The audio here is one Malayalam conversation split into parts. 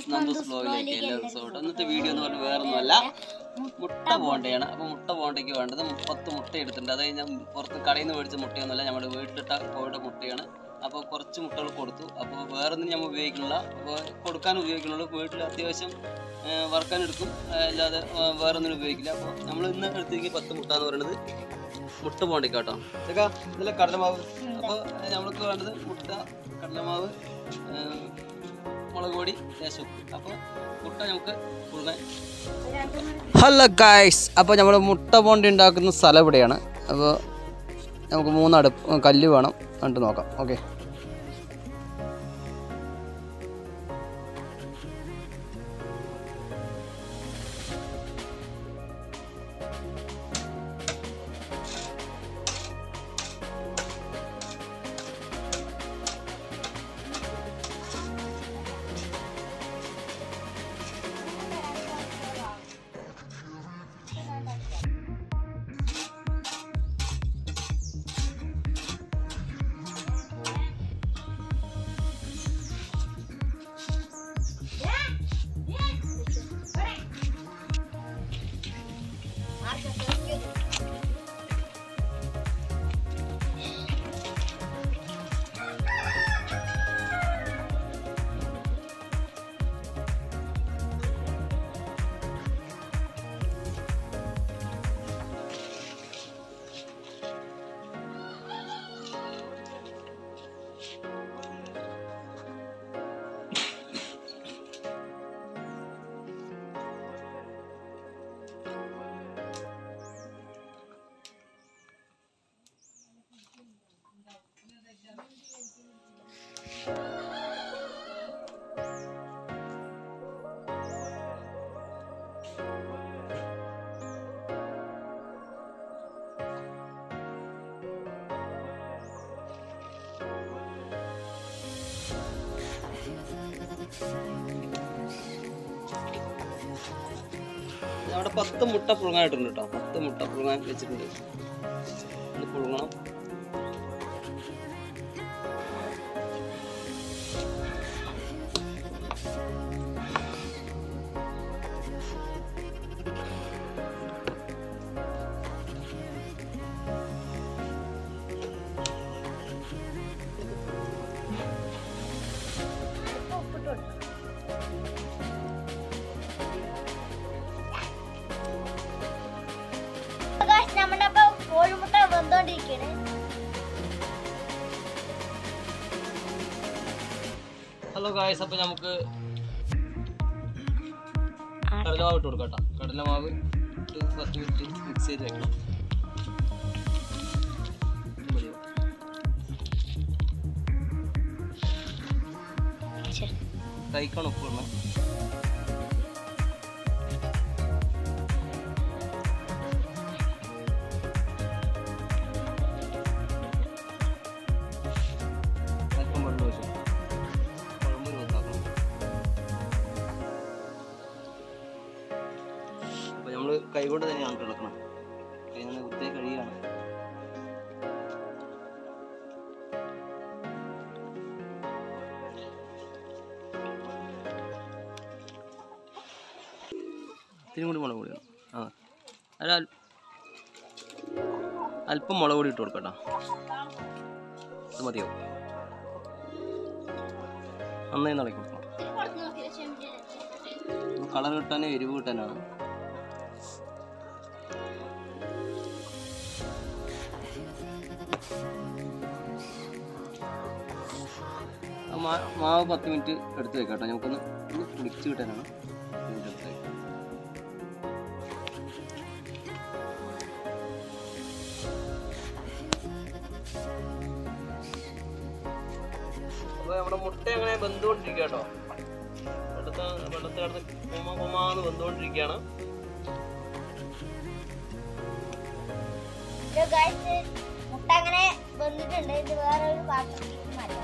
നന്ദൂസ് ബ്ലോഗിലേക്ക് എല്ലാവർക്കും സ്വാഗതം ഇന്നത്തെ വീഡിയോ എന്ന് പറഞ്ഞാൽ വേറെ ഒന്നുമല്ല മുട്ട ബോണ്ടയാണ് അപ്പോൾ മുട്ട ബോണ്ടയ്ക്ക് വേണ്ടത് മുപ്പത്ത് മുട്ട എടുത്തിട്ടുണ്ട് അത് കഴിഞ്ഞാൽ പുറത്ത് കടയിൽ നിന്ന് മേടിച്ച മുട്ടയൊന്നുമല്ല നമ്മുടെ വീട്ടിലിട്ട കോഴിയുടെ മുട്ടയാണ് അപ്പോൾ കുറച്ച് മുട്ടകൾ കൊടുത്തു അപ്പോൾ വേറെ ഒന്നും നമ്മൾ ഉപയോഗിക്കുന്നില്ല അപ്പോൾ കൊടുക്കാൻ ഉപയോഗിക്കുന്നുള്ളൂ വീട്ടിൽ അത്യാവശ്യം ആ, വറുക്കാൻ എടുക്കും ആ, അല്ലാതെ ആ, വേറെ ഒന്നിനും ഉപയോഗിക്കില്ല അപ്പോൾ നമ്മൾ ഇന്ന് എടുത്തേക്ക് പത്ത് മുട്ട എന്ന് പറയുന്നത് മുട്ട ബോണ്ടയ്ക്ക് കേട്ടോ ഇതൊക്കെ ഇതിലെ കടലമാവ് അപ്പോൾ നമ്മൾക്ക് വേണ്ടത് മുട്ട കടലമാവ് ആ, മുളക് പൊടി ലേശം അപ്പോൾ മുട്ട നമുക്ക് പുഴുങ്ങാൻ ഹലോ ഗായ്സ് അപ്പോൾ നമ്മൾ മുട്ട ബോണ്ടി ഉണ്ടാക്കുന്ന സ്ഥലം ഇവിടെയാണ് അപ്പോൾ നമുക്ക് മൂന്ന് അടുപ്പ് കല്ല് വേണം കണ്ടു നോക്കാം ഓക്കെ അവിടെ പത്ത് മുട്ട പുഴുങ്ങാനിട്ടുണ്ട് കേട്ടോ പത്ത് മുട്ട പുഴുങ്ങാൻ വെച്ചിട്ടുണ്ട് ഇത് പുഴുങ്ങണം നമ്മുടെ അപ്പൊ കോഴിമുട്ട വെന്തോണ്ടിരിക്കണ് ഹലോ ഗായ്സ് അപ്പോൾ നമുക്ക് കടലമാവ് ഇട്ട് കൊടുക്കാം കേട്ടോ കടലമാവ് ഇട്ട് പത്ത് മിനിറ്റ് മിക്സ് ചെയ്ത് വെക്കണം ഇത് മതിയോ? കൈക്കാണ് ഉപ്പ് ഇടണം അല്പം വെള്ളം ഒഴിച്ചു കുഴമ്പ് രൂപത്താക്കണം അപ്പോൾ നമ്മൾ കൈകൊണ്ട് തന്നെയാണ് കിടക്കണം കൈ നിന്ന് കുത്തേ കഴിയുകയാണ് ഇത്തിരി കൂടി മുളക് പൊടി വേണം. ആ അല്ല അൽ- അല്പം മുളക് പൊടി ഇട്ട് കൊടുക്കട്ടോ ഇത് മതിയോ നന്നായി നടക്കി കൊടുക്കണം കളർ കിട്ടാനും എരിവ് കിട്ടാനാണ് ആ മാ- മാവ് പത്ത് മിനിറ്റ് എടുത്ത് വെക്കാം കേട്ടോ നമുക്കൊന്ന് ഒന്ന് പിടിച്ച് കിട്ടാനാണ് പത്ത് മിനിറ്റ് എടുത്ത് വെക്കാം അപ്പോൾ നമ്മുടെ മുട്ട അങ്ങനെ വെന്തുകൊണ്ടിരിക്കുക കേട്ടോ വെള്ളത്ത് വെള്ളത്ത് കിടന്ന് കുമ കുമാന്ന് വെന്തുകൊണ്ടിരിക്കുകയാണ് ഗായ്സ് മുട്ട അങ്ങനെ വെന്തിട്ടുണ്ട് ഇത് വേറൊരു പാത്രത്തിലേക്ക് മാറ്റാം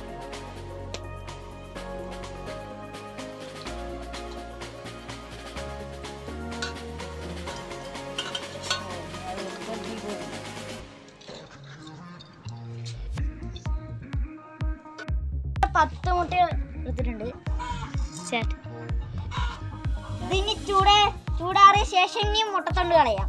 പത്ത് മുട്ട എടുത്തിട്ടുണ്ട് ചേട്ടൻ ഇതിനി ചൂട് ചൂടാറിയ ശേഷം ഇനി മുട്ടത്തൊണ്ട് കളയാം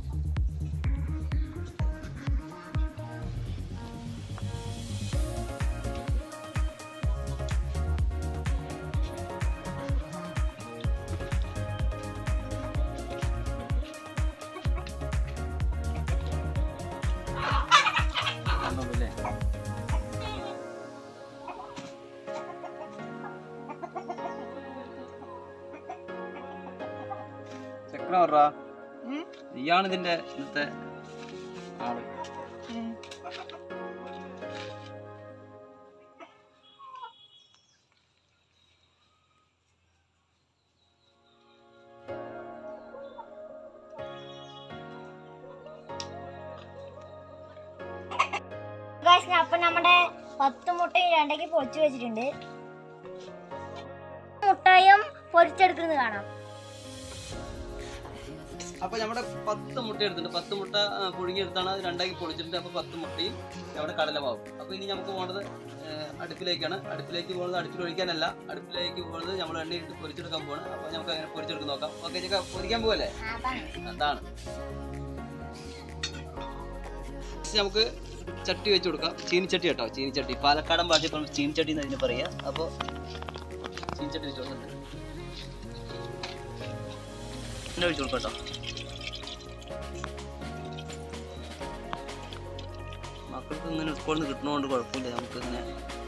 കണ്ടോല്ലേ ചക്ര പറ ഉം. നീയാണ് ഇതിന്റെ ഇന്നത്തെ ആള് ഉം. Guys, ഞാൻ അപ്പൊ നമ്മുടെ പത്ത് മുട്ടയും രണ്ടേക്ക് പൊളിച്ചു വെച്ചിട്ടുണ്ട് മുട്ടയും പൊരിച്ചെടുക്കുന്നത് കാണാം അപ്പൊ നമ്മുടെ പത്ത് മുട്ട എടുത്തിട്ടുണ്ട് പത്ത് മുട്ട ആ, പുഴുങ്ങിയെടുത്താണ് അത് രണ്ടാക്കി പൊളിച്ചിട്ടുണ്ട് അപ്പൊ പത്ത് മുട്ടയും നമ്മുടെ കടലമാവും അപ്പൊ ഇനി നമുക്ക് പോകുന്നത് ആ, അടുപ്പിലേക്കാണ് അടുപ്പിലേക്ക് പോകുന്നത് അടുപ്പിൽ ഒഴിക്കാനല്ല അടുപ്പിലേക്ക് പോകുന്നത് നമ്മൾ എണ്ണ ഇട്ട് പൊരിച്ചെടുക്കാൻ പോവാണ് അപ്പൊ നമുക്ക് അങ്ങനെ പൊരിച്ചെടുക്കാൻ നോക്കാം ഓക്കെ ചേക്കാ പൊരിക്കാൻ പോവല്ലേ അതാണ് Next നമുക്ക് ചട്ടി വെച്ച് കൊടുക്കാം ചീനിച്ചട്ടി കേട്ടോ ചീനിച്ചട്ടി പാലക്കാടൻ ഭാഷയിൽ നമ്മൾ ചീനിച്ചട്ടി എന്ന് അതിന് പറയാ അപ്പോൾ ചീനിച്ചട്ടി വെച്ച് കൊടുക്കുന്നുണ്ട് എണ്ണ ഒഴിച്ച് കൊടുക്കാം കേട്ടോ മക്കൾക്ക് ഇങ്ങനെ സ്കൂളിൽ നിന്ന് കിട്ടുന്നതുകൊണ്ട് കുഴപ്പമില്ല നമുക്ക് ഇങ്ങനെ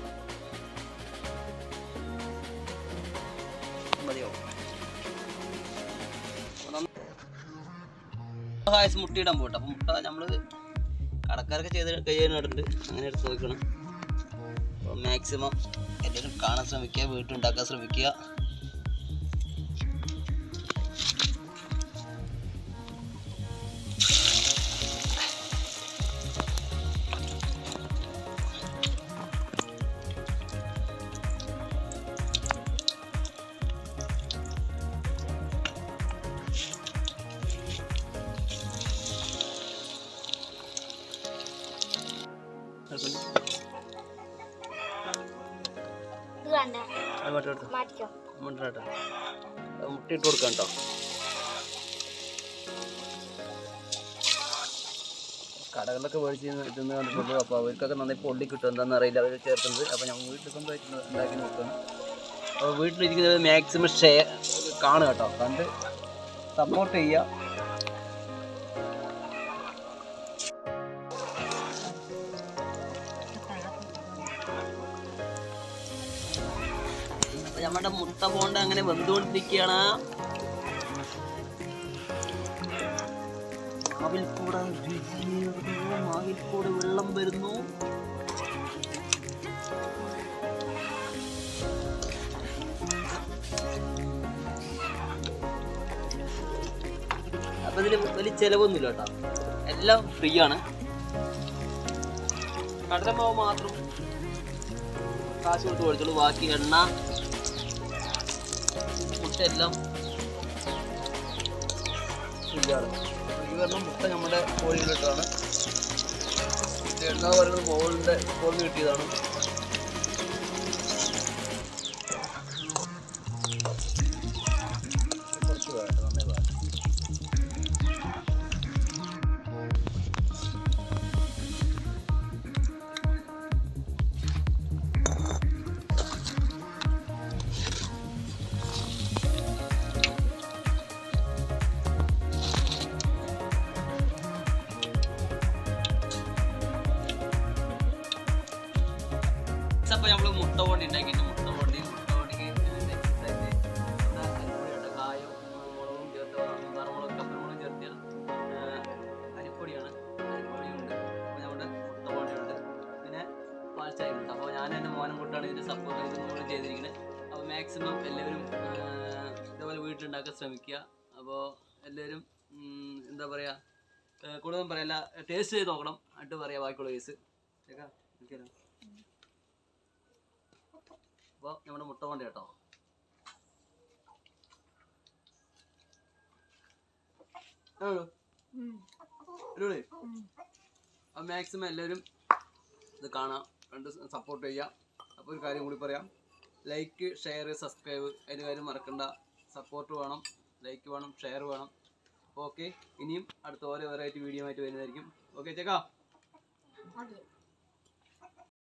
മതിയോ ഹായസ് മുട്ടയിടാൻ പോട്ടെ അപ്പം മുട്ട നമ്മൾ കടക്കാരൊക്കെ ചെയ്ത് കഴിയാനായിട്ടുണ്ട് അങ്ങനെ എടുത്ത് നോക്കണം അപ്പോൾ മാക്സിമം എല്ലാവരും കാണാൻ ശ്രമിക്കുക വീട്ടുണ്ടാക്കാൻ ശ്രമിക്കുക ഇത് കണ്ട അങ്ങോട്ട് എടുത്തോ മാറ്റിക്കോ മുട്ട മുട്ട ഇട്ട് കൊടുക്കാം കേട്ടോ കടകളിലൊക്കെ മേടിച്ച് തിന്ന് കണ്ടിട്ടുള്ളൂ അപ്പോൾ അവർക്കൊക്കെ നന്നായി പൊള്ളി കിട്ടും എന്താണെന്ന് അറിയില്ല അവർ ചേർക്കുന്നത് അപ്പോൾ ഞങ്ങൾ വീട്ടിൽ സ്വന്തമായിട്ട് ഉണ്ടാക്കി നോക്കുകയാണ് അപ്പോൾ വീട്ടിലിരിക്കുന്നത് മാക്സിമം ഷെയർ കാണുക കേട്ടോ കണ്ട് സപ്പോർട്ട് ചെയ്യുക അപ്പൊ നമ്മുടെ മുട്ട പോണ്ട അങ്ങനെ വെന്തുകൊണ്ടിരിക്കുകയാണ് മാവിൽ കൂടെ രുചിയേറുന്നു, മാവിൽ കൂടെ വെള്ളം വരുന്നു അപ്പൊ ഇതില് വലിയ ചെലവൊന്നുമില്ല കേട്ടോ എല്ലാം ഫ്രീ ആണ് കടലമാവ് മാത്രം കാശ് കൊടുത്ത് മേടിച്ചോളൂ ബാക്കി എണ്ണ മുട്ട എല്ലാം ഫ്രീയാണ് ഈ പറഞ്ഞ മുട്ട നമ്മുടെ കോഴികളിട്ടാണ് എണ്ണ പറയുന്നത് മോളിൻ്റെ കോഴിന് കിട്ടിയതാണ് കുറച്ച് വേണ്ട നന്നായി വേണ്ട അപ്പോൾ നമ്മൾ മുട്ട കൊണ്ട് ഉണ്ടാക്കിയിട്ട് മുട്ട കൊണ്ട് മുട്ട കൊണ്ടിക്ക് കായും മുളകും ചേർത്ത് നറുമുളക് കപ്പൽമുളകും ചേർത്ത് അരിപ്പൊടിയാണ് അരിപ്പൊടിയുണ്ട് അപ്പോൾ നമ്മുടെ മുട്ട പൊടിയുണ്ട് പിന്നെ പാൽച്ചായ ഉണ്ട് അപ്പോൾ ഞാൻ എൻ്റെ മോനും കൂട്ടാണ് ഇതിൻ്റെ സപ്പോർട്ട് ചെയ്ത് നമ്മൾ ചെയ്തിരിക്കുന്നത് അപ്പോൾ മാക്സിമം എല്ലാവരും ആ, ഇതേപോലെ വീട്ടിലുണ്ടാക്കാൻ ശ്രമിക്കുക അപ്പോൾ എല്ലാവരും ഉം, എന്താ പറയുക കൂടുതലും പറയല്ല ടേസ്റ്റ് ചെയ്ത് നോക്കണം എന്നിട്ട് പറയാം ബാക്കിയുള്ള കേസ് കേൾക്കാം നിൽക്കാലോ അപ്പോൾ നമ്മുടെ മുട്ട കൊണ്ട് കേട്ടോ അപ്പോൾ മാക്സിമം എല്ലാവരും ഇത് കാണാം കണ്ട് സപ്പോർട്ട് ചെയ്യാം അപ്പോൾ ഒരു കാര്യം കൂടി പറയാം ലൈക്ക് ഷെയർ സബ്സ്ക്രൈബ് അതിന് കാര്യം മറക്കണ്ട സപ്പോർട്ട് വേണം ലൈക്ക് വേണം ഷെയർ വേണം ഓക്കെ ഇനിയും അടുത്ത ഓരോ വെറൈറ്റി വീഡിയോ ആയിട്ട് വരുന്നതായിരിക്കും ഓക്കെ ചേക്കാ ഓക്കെ